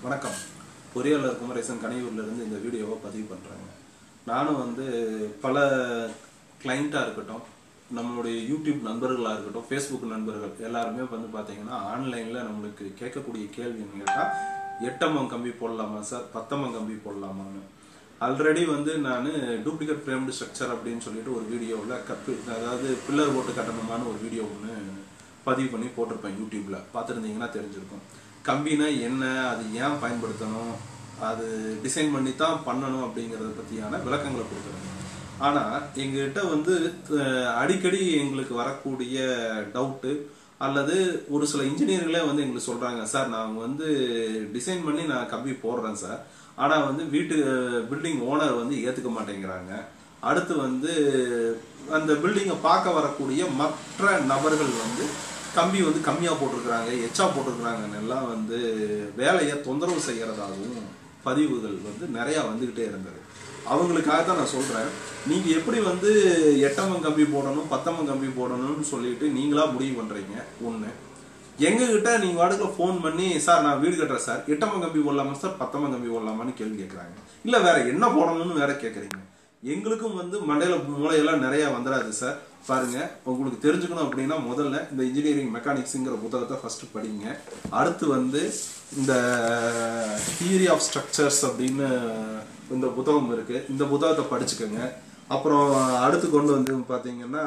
வணக்கம் பொறியாளர் குமரேசன் கனியூர்ல இருந்து இந்த வீடியோவை பதிவு பண்றேங்க நானும் வந்து பல கிளைண்ட்டாக இருக்கட்டும் நம்மளுடைய யூடியூப் நண்பர்களாக இருக்கட்டும் ஃபேஸ்புக் நண்பர்கள் எல்லாருமே வந்து பார்த்தீங்கன்னா ஆன்லைனில் நம்மளுக்கு கேட்கக்கூடிய கேள்வி கேட்டால் எட்டம்மம் கம்பி போடலாமா சார் பத்தம்மம் கம்பி போடலாமான்னு ஆல்ரெடி வந்து நான் டூப்ளிகேட் ஃப்ரேம்டு ஸ்ட்ரக்சர் அப்படின்னு சொல்லிட்டு ஒரு வீடியோவில் கப்பி அதாவது பில்லர் போட்டு கட்டணுமான்னு ஒரு வீடியோ ஒன்று பதிவு பண்ணி போட்டிருப்பேன் யூடியூப்ல பார்த்துருந்தீங்கன்னா தெரிஞ்சிருக்கும் கம்பினா என்ன அது ஏன் பயன்படுத்தணும் அது டிசைன் பண்ணி தான் பண்ணணும் அப்படிங்கறத பத்தியான விளக்கங்களை கொடுக்குறேன் ஆனா எங்ககிட்ட வந்து அஹ், அடிக்கடி எங்களுக்கு வரக்கூடிய டவுட்டு அல்லது ஒரு சில இன்ஜினியர்களே வந்து எங்களுக்கு சொல்றாங்க சார் நான் வந்து டிசைன் பண்ணி நான் கம்பி போடுறேன் சார் ஆனா வந்து வீட்டு பில்டிங் ஓனர் வந்து ஏத்துக்க மாட்டேங்கிறாங்க அடுத்து வந்து அந்த பில்டிங்கை பார்க்க வரக்கூடிய மற்ற நபர்கள் வந்து கம்பி வந்து கம்மியா போட்டிருக்கிறாங்க எச்சா போட்டிருக்கிறாங்கன்னு எல்லாம் வந்து வேலையை தொந்தரவு செய்யறதாகவும் பதிவுகள் வந்து நிறைய வந்துகிட்டே இருந்தது அவங்களுக்காக தான் நான் சொல்றேன் நீங்க எப்படி வந்து எட்டமம் கம்பி போடணும் பத்தமம் கம்பி போடணும்னு சொல்லிட்டு நீங்களா முடிவு பண்றீங்க ஒண்ணு எங்க கிட்ட நீங்க வாடகை ஃபோன் பண்ணி சார் நான் வீடு கட்டுறேன் சார் எட்டமம் கம்பி போடலாமா சார் பத்தமம் கம்பி போடலாமான்னு கேள்வி கேட்கறாங்க இல்ல வேற என்ன போடணும்னு வேற கேக்குறீங்க எங்களுக்கும் வந்து மண்டையில மூளையெல்லாம் நிறைய வந்துடாது சார் பாருங்க உங்களுக்கு தெரிஞ்சுக்கணும் அப்படின்னா முதல்ல இந்த இன்ஜினியரிங் மெக்கானிக்ஸுங்கிற புத்தகத்தை ஃபர்ஸ்ட் படிங்க அடுத்து வந்து இந்த தியரி ஆஃப் ஸ்ட்ரக்சர்ஸ் அப்படின்னு இந்த புத்தகம் இருக்கு இந்த புத்தகத்தை படிச்சுக்கோங்க அப்புறம் அடுத்து கொண்டு வந்து பாத்தீங்கன்னா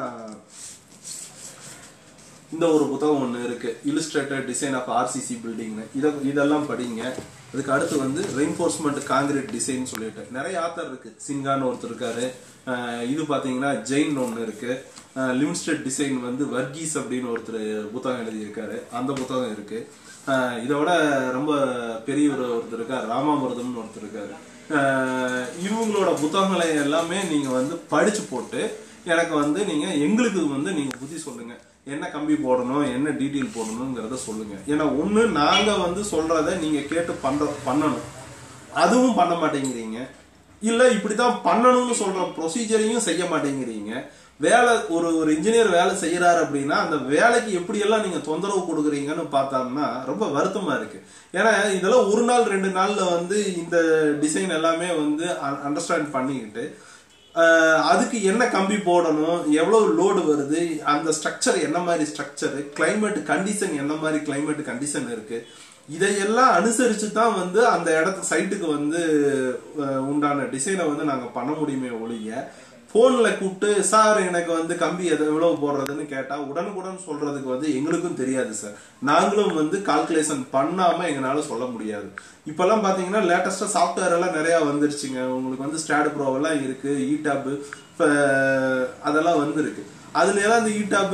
இந்த ஒரு புத்தகம் ஒன்று இருக்கு இல்லுஸ்ட்ரேட்டட் டிசைன் ஆஃப் ஆர்சிசி பில்டிங்னு இதை இதெல்லாம் படிங்க அதுக்கு அடுத்து வந்து ரெயின்ஃபோர்ஸ்மெண்ட் காங்கிரீட் டிசைன் சொல்லிட்டு நிறைய ஆத்தர் இருக்கு சிங்கான்னு ஒருத்தர் இருக்காரு அஹ் இது பாத்தீங்கன்னா ஜெயின் ஒன்று இருக்கு லிமிஸ்டட் டிசைன் வந்து வர்கீஸ் அப்படின்னு ஒருத்தர் புத்தகம் எழுதியிருக்காரு அந்த புத்தகம் இருக்கு அஹ் இதோட ரொம்ப பெரிய ஒரு ஒருத்தர் இருக்கார் ராமாமிரதம்னு ஒருத்தர் இருக்காரு அஹ் இவங்களோட புத்தகங்களை எல்லாமே நீங்க வந்து படிச்சு போட்டு எனக்கு வந்து நீங்க எங்களுக்கு வந்து நீங்க புத்தி சொல்லுங்க என்ன கம்பி போடணும் என்ன டீட்டெயில் போடணுங்கிறத சொல்லுங்க ஏன்னா ஒண்ணு நாங்க வந்து சொல்றத நீங்க கேட்டு பண்ற பண்ணணும் அதுவும் பண்ண மாட்டேங்கிறீங்க இல்ல இப்படித்தான் பண்ணணும்னு சொல்ற ப்ரொசீஜரையும் செய்ய மாட்டேங்கிறீங்க வேலை ஒரு ஒரு இன்ஜினியர் வேலை செய்யறாரு அப்படின்னா அந்த வேலைக்கு எப்படியெல்லாம் நீங்க தொந்தரவு கொடுக்குறீங்கன்னு பார்த்தோம்னா ரொம்ப வருத்தமா இருக்கு ஏன்னா இதெல்லாம் ஒரு நாள் ரெண்டு நாள்ல வந்து இந்த டிசைன் எல்லாமே வந்து அண்டர்ஸ்டாண்ட் பண்ணிக்கிட்டு அஹ் அதுக்கு என்ன கம்பி போடணும் எவ்வளவு லோடு வருது அந்த ஸ்ட்ரக்சர் என்ன மாதிரி ஸ்ட்ரக்சர் கிளைமேட் கண்டிஷன் என்ன மாதிரி கிளைமேட் கண்டிஷன் இருக்கு இதையெல்லாம் அனுசரிச்சு தான் வந்து அந்த இடத்து சைட்டுக்கு வந்து அஹ், உண்டான டிசைனை வந்து நாங்க பண்ண முடியுமே ஒழிய போன்ல கூப்பிட்டு சார் எனக்கு வந்து கம்பி எதை எவ்வளவு போடுறதுன்னு கேட்டா உடனுக்குடன் சொல்றதுக்கு வந்து எங்களுக்கும் தெரியாது சார் நாங்களும் வந்து கால்குலேஷன் பண்ணாம எங்களால சொல்ல முடியாது இப்பெல்லாம் பாத்தீங்கன்னா லேட்டஸ்டா சாஃப்ட்வேர் எல்லாம் நிறைய வந்துருச்சுங்க உங்களுக்கு வந்து ஸ்டாட் ப்ரோ எல்லாம் இருக்கு ஈடாப் அதெல்லாம் வந்துருக்கு அதுல எல்லாம் இந்த ஈடாப்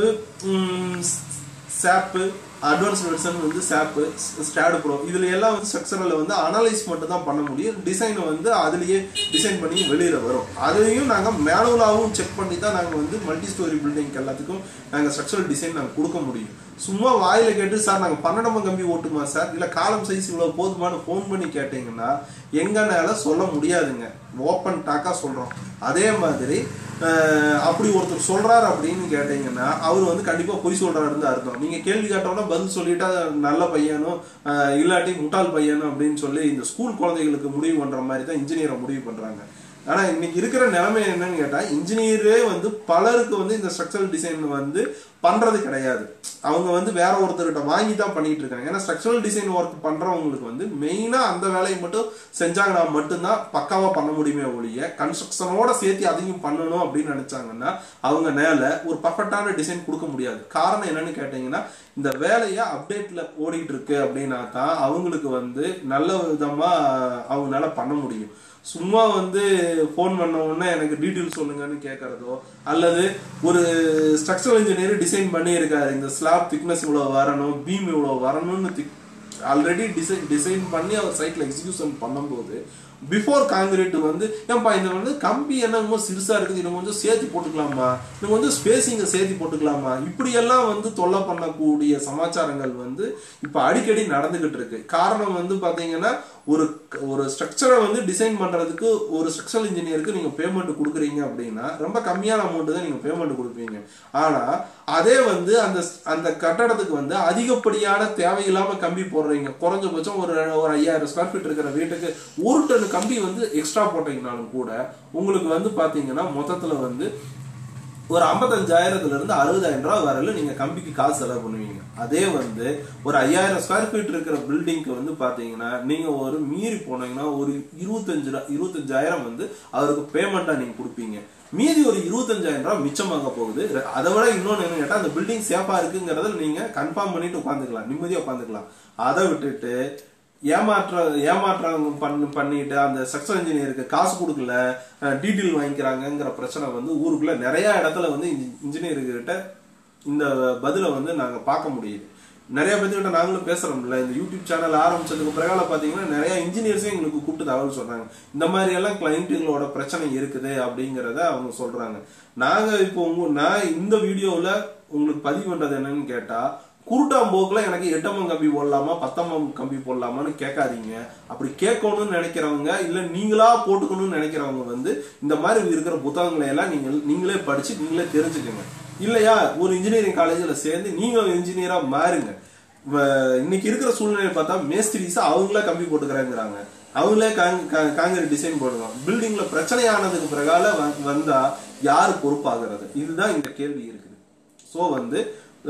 சாப்பு அட்வான்ஸ் வெர்ஷன் வந்து சாப்பு ஸ்டாடு ப்ரோ இதுல எல்லாம் வந்து ஸ்ட்ரக்சரில் வந்து அனலைஸ் மட்டும் தான் பண்ண முடியும் டிசைனை வந்து அதுலயே டிசைன் பண்ணி வெளியில வரும் அதையும் நாங்க மேனுவலாகவும் செக் பண்ணி தான் நாங்க வந்து மல்டி ஸ்டோரி பில்டிங் எல்லாத்துக்கும் நாங்க ஸ்ட்ரக்சரல் டிசைன் நாங்க கொடுக்க முடியும் சும்மா வாயில கேட்டு சார் நாங்க பன்னெண்டாம் கம்பி ஓட்டுமா சார் இல்ல காலம் சைஸ் இவ்வளவு போதுமானு ஃபோன் பண்ணி கேட்டீங்கன்னா எங்கனால சொல்ல முடியாதுங்க ஓப்பன் டாக்கா சொல்றோம் அதே மாதிரி அஹ், அப்படி ஒருத்தர் சொல்றாரு அப்படின்னு கேட்டீங்கன்னா அவர் வந்து கண்டிப்பா பொய் சொல்றாருன்னு தான் அர்த்தம் நீங்க கேள்வி கேட்டோம்னா பதில் சொல்லிட்டா நல்ல பையனும் அஹ், இல்லாட்டி முட்டாள் பையனும் அப்படின்னு சொல்லி இந்த ஸ்கூல் குழந்தைகளுக்கு முடிவு பண்ற மாதிரி தான் இன்ஜினியரை முடிவு பண்றாங்க ஆனா இன்னைக்கு இருக்கிற நிலைமை என்னன்னு கேட்டா இன்ஜினியரே வந்து பலருக்கு வந்து இந்த ஸ்ட்ரக்சரல் டிசைன் வந்து பண்றது கிடையாது அவங்க வந்து வேற ஒருத்தர்கிட்ட வாங்கி தான் பண்ணிட்டு இருக்காங்க ஏன்னா ஸ்ட்ரக்சரல் டிசைன் ஒர்க் பண்றவங்களுக்கு வந்து மெயினா அந்த வேலையை மட்டும் செஞ்சாங்கன்னா மட்டும்தான் பக்காவா பண்ண முடியுமே ஒழிய கன்ஸ்ட்ரக்ஷனோட சேர்த்து அதையும் பண்ணணும் அப்படின்னு நினைச்சாங்கன்னா அவங்க மேல ஒரு பர்ஃபெக்டான டிசைன் கொடுக்க முடியாது காரணம் என்னன்னு கேட்டீங்கன்னா இந்த வேலையை அப்டேட்ல ஓடிட்டு இருக்கு அப்படின்னா தான் அவங்களுக்கு வந்து நல்ல விதமா அவங்களால பண்ண முடியும் சும்மா வந்து ஃபோன் பண்ண உடனே எனக்கு டீட்டெயில் சொல்லுங்கன்னு கேட்கறதோ அல்லது ஒரு ஸ்ட்ரக்சரல் இன்ஜினியர் டிசைன் பண்ணியிருக்காரு இந்த ஸ்லாப் திக்னஸ் இவ்வளவு வரணும் பீம் இவ்வளவு வரணும்னு ஆல்ரெடி டிசைன் டிசைன் பண்ணி அவர் சைட்ல எக்ஸிகியூஷன் பண்ணும்போது பிஃபோர் காங்கிரீட் வந்து ஏன்பா இந்த வந்து கம்பி என்னமோ சிறுசா இருக்குது இதை கொஞ்சம் சேர்த்து போட்டுக்கலாமா இன்னும் கொஞ்சம் ஸ்பேசிங்க சேர்த்து போட்டுக்கலாமா இப்படி எல்லாம் வந்து தொல்லை பண்ணக்கூடிய சமாச்சாரங்கள் வந்து இப்ப அடிக்கடி நடந்துகிட்டு இருக்கு காரணம் வந்து பாத்தீங்கன்னா ஒரு ஒரு ஸ்ட்ரக்சரை வந்து டிசைன் பண்றதுக்கு ஒரு ஸ்ட்ரக்சரல் இன்ஜினியருக்கு நீங்க பேமெண்ட் கொடுக்குறீங்க அப்படின்னா ரொம்ப கம்மியான அமௌண்ட் தான் நீங்க பேமெண்ட் கொடுப்பீங்க ஆனா அதே வந்து அந்த அந்த கட்டடத்துக்கு வந்து அதிகப்படியான தேவையில்லாம கம்பி போடுறீங்க குறைஞ்சபட்சம் ஒரு ஒரு ஐயாயிரம் ஸ்கொயர் ஃபீட் இருக்கிற வீட்டுக்கு ஒரு டன் கம்பி வந்து எக்ஸ்ட்ரா போட்டீங்கனாலும் கூட உங்களுக்கு வந்து பாத்தீங்கன்னா மொத்தத்துல வந்து ஒரு ஐம்பத்தஞ்சாயிரத்துல இருந்து அறுபதாயிரம் ரூபாய் வரையில நீங்க கம்பிக்கு காசு செலவு பண்ணுவீங்க அதே வந்து ஒரு ஐயாயிரம் ஸ்கொயர் ஃபீட் இருக்கிற பில்டிங்க்கு வந்து பாத்தீங்கன்னா நீங்க ஒரு மீறி போனீங்கன்னா ஒரு இருபத்தஞ்சு ரூபா- இருபத்தஞ்சாயிரம் வந்து அவருக்கு பேமெண்டா நீங்க கொடுப்பீங்க மீதி ஒரு இருபத்தஞ்சாயிரம் ரூபாய் மிச்சமாக போகுது அதை விட இன்னொன்னு என்ன கேட்டா அந்த பில்டிங் சேஃபா இருக்குங்கிறத நீங்க கன்ஃபார்ம் பண்ணிட்டு உட்காந்துக்கலாம் நிம்மதியா உட்காந்துக்கலாம் அதை விட்டுட்டு ஏமாற்ற ஏமாற்றம் பண்ணி பண்ணிட்டு அந்த ஸ்ட்ரக்சர் இன்ஜினியருக்கு காசு கொடுக்கல டீட்டெயில் வாங்கிக்கிறாங்கங்கிற பிரச்சனை வந்து ஊருக்குள்ள நிறைய இடத்துல வந்து இன்ஜினியர்கிட்ட இந்த பதிலை வந்து நாங்க பார்க்க முடியுது நிறைய பேர்த்துக்கிட்ட நாங்களும் பேசுறோம்ல இந்த யூடியூப் சேனல் ஆரம்பிச்சதுக்கு பிறகால பாத்தீங்கன்னா நிறைய இன்ஜினியர்ஸே எங்களுக்கு கூப்பிட்டு தகவல் சொல்றாங்க இந்த மாதிரி எல்லாம் கிளைண்ட்டுகளோட பிரச்சனை இருக்குது அப்படிங்கறத அவங்க சொல்றாங்க நாங்க இப்போ உங்க நான் இந்த வீடியோல உங்களுக்கு பதிவு பண்றது என்னன்னு கேட்டா குருட்டாம்போக்குல எனக்கு எட்டம்மம் கம்பி போடலாமா பத்தம்மம் கம்பி போடலாமான்னு கேட்காதீங்க அப்படி கேட்கணும்னு நினைக்கிறவங்க இல்ல நீங்களா போட்டுக்கணும்னு நினைக்கிறவங்க வந்து இந்த மாதிரி இருக்கிற புத்தகங்களை எல்லாம் நீங்க நீங்களே படிச்சு நீங்களே தெரிஞ்சுக்கோங்க இல்லையா ஒரு இன்ஜினியரிங் காலேஜ்ல சேர்ந்து நீங்க இன்ஜினியரா மாறுங்க வ- இன்னைக்கு இருக்கிற சூழ்நிலை பார்த்தா மேஸ்திரிஸா அவங்களே கம்பி போட்டுக்கிறாங்கிறாங்க அவங்களே காங்கிரீட் டிசைன் போடுறோம் பில்டிங்ல பிரச்சனை ஆனதுக்கு பிறகால வ- வந்தா யாரு பொறுப்பாகிறது இதுதான் இந்த கேள்வி இருக்குது சோ வந்து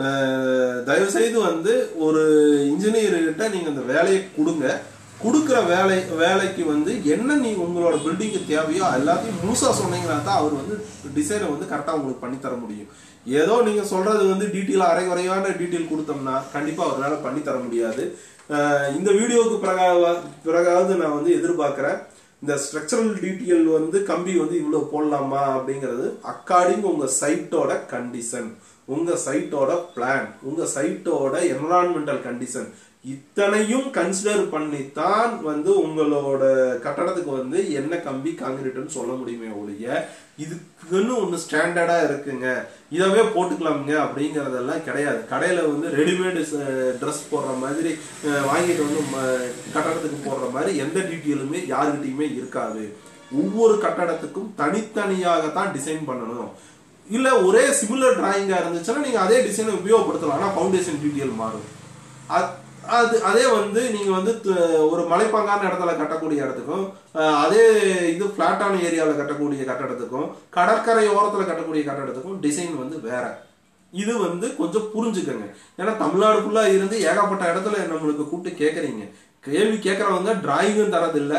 அஹ், தயவு செய்து வந்து ஒரு இன்ஜினியர்கிட்ட நீங்க அந்த வேலையை கொடுங்க கொடுக்குற வேலை வேலைக்கு வந்து என்ன நீ உங்களோட பில்டிங்க்கு தேவையோ எல்லாத்தையும் முழுசா சொன்னீங்கன்னா தான் அவர் வந்து டிசைனை வந்து கரெக்டா உங்களுக்கு பண்ணி தர முடியும் ஏதோ நீங்க சொல்றது வந்து டீட்டெயில் அரைகுறையான டீட்டெயில் கொடுத்தோம்னா கண்டிப்பா அவரால் பண்ணி தர முடியாது அஹ், இந்த வீடியோவுக்கு பிறகாக பிறகாவது நான் வந்து எதிர்பார்க்கிறேன் இந்த ஸ்ட்ரக்சரல் டீட்டெயில் வந்து கம்பி வந்து இவ்வளவு போடலாமா அப்படிங்கிறது அக்கார்டிங் உங்க சைட்டோட கண்டிஷன் உங்க சைட்டோட பிளான் உங்க சைட்டோட என்வரான்மெண்டல் கண்டிஷன் இத்தனையும் கன்சிடர் பண்ணித்தான் வந்து உங்களோட கட்டடத்துக்கு வந்து என்ன கம்பி காங்கிரீட்னு சொல்ல முடியுமே ஒழிய இதுக்குன்னு ஒண்ணு ஸ்டாண்டர்டா இருக்குங்க இதவே போட்டுக்கலாமுங்க அப்படிங்கறதெல்லாம் கிடையாது கடையில வந்து ரெடிமேடு ட்ரெஸ் போடுற மாதிரி அஹ், வாங்கிட்டு வந்து ம- கட்டடத்துக்கு போடுற மாதிரி எந்த டீட்டெயிலுமே யாருக்கிட்டையுமே இருக்காது ஒவ்வொரு கட்டடத்துக்கும் தனித்தனியாகத்தான் டிசைன் பண்ணணும் இல்ல ஒரே சிமிலர் டிராயிங்கா இருந்துச்சுன்னா நீங்க அதே டிசைனை உபயோகப்படுத்தலாம் ஆனா ஃபவுண்டேஷன் டீட்டெயில் மாறும் அத்- அது அதே வந்து நீங்க வந்து த- ஒரு மலைப்பாங்கான இடத்துல கட்டக்கூடிய இடத்துக்கும் அஹ், அதே இது பிளாட்டான ஏரியால கட்டக்கூடிய கட்டடத்துக்கும் கடற்கரை ஓரத்துல கட்டக்கூடிய கட்டடத்துக்கும் டிசைன் வந்து வேற இது வந்து கொஞ்சம் புரிஞ்சுக்கங்க ஏன்னா தமிழ்நாடு ஃபுல்லா இருந்து ஏகப்பட்ட இடத்துல நம்மளுக்கு கூப்பிட்டு கேக்குறீங்க கேள்வி கேட்கறவங்க டிராயிங்கும் தரதில்ல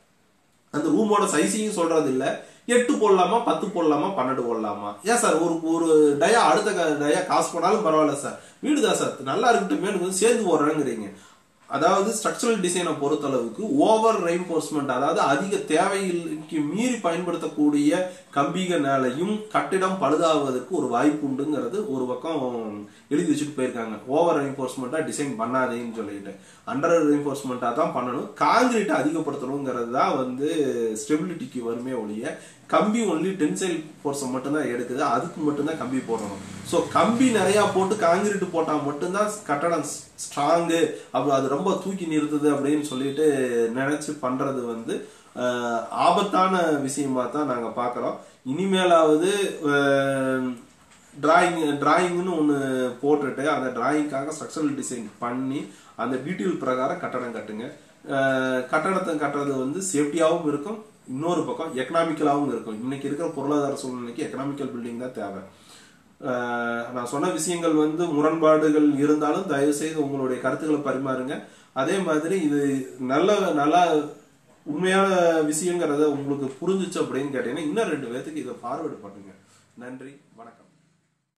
அந்த ரூமோட சைஸையும் சொல்றது இல்ல எட்டு போடலாமா பத்து போடலாமா பன்னெண்டு போடலாமா ஏன் சார் ஒரு ஒரு டயா அடுத்த க- டயா காசு போனாலும் பரவாயில்ல சார் வீடுதான் சார் நல்லா இருக்கட்டும் வந்து சேர்ந்து போடுறேங்கிறீங்க அதாவது ஸ்ட்ரக்சரல் டிசைனை பொறுத்தளவுக்கு ஓவர் ரெயின்ஃபோர்ஸ்மெண்ட் அதாவது அதிக தேவைக்கு மீறி பயன்படுத்தக்கூடிய கம்பிகனாலையும் கட்டிடம் பழுதாவதற்கு ஒரு வாய்ப்பு உண்டுங்கிறது ஒரு பக்கம் எழுதி வச்சுட்டு போயிருக்காங்க ஓவர் ரெயின்ஃபோர்ஸ்மெண்ட்டா டிசைன் பண்ணாதேன்னு சொல்லிட்டு அண்டர் ரெயின்ஃபோர்ஸ்மெண்ட்டா தான் பண்ணணும் காங்கிரீட்டை அதிகப்படுத்தணுங்கிறது தான் வந்து ஸ்டெபிலிட்டிக்கு வருமே ஒழிய கம்பி ஒன்லி டென்சைல் ஃபோர்ஸை மட்டும்தான் எடுக்குது அதுக்கு மட்டும்தான் கம்பி போடணும் ஸோ கம்பி நிறைய போட்டு காங்கிரீட் போட்டா மட்டும்தான் கட்டடம் ஸ்ட்ராங்கு அப்படி அது ரொம்ப தூக்கி நிறுத்துது அப்படின்னு சொல்லிட்டு நினைச்சு பண்றது வந்து அஹ், ஆபத்தான விஷயமா தான் நாங்க பார்க்கறோம் இனிமேலாவது டிராயிங் டிராயிங்னு ஒன்று போட்டுட்டு அந்த டிராயிங்காக ஸ்ட்ரக்சரல் டிசைன் பண்ணி அந்த டீட்டெயில் பிரகாரம் கட்டடம் கட்டுங்க அஹ், கட்டடத்தை கட்டுறது வந்து சேஃப்டியாகவும் இருக்கும் இன்னொரு பக்கம் எக்கனாமிக்கலாகவும் இருக்கும் இன்னைக்கு இருக்கிற பொருளாதார சூழ்நிலைக்கு எக்கனாமிக்கல் பில்டிங் தான் தேவை அஹ், நான் சொன்ன விஷயங்கள் வந்து முரண்பாடுகள் இருந்தாலும் தயவு செய்து உங்களுடைய கருத்துக்களை பரிமாறுங்க அதே மாதிரி இது நல்ல நல்லா உண்மையான விஷயங்கிறத உங்களுக்கு புரிஞ்சுச்சு அப்படின்னு கேட்டீங்கன்னா இன்னும் ரெண்டு பேர்த்துக்கு இதை ஃபார்வேர்டு பண்ணுங்க நன்றி வணக்கம்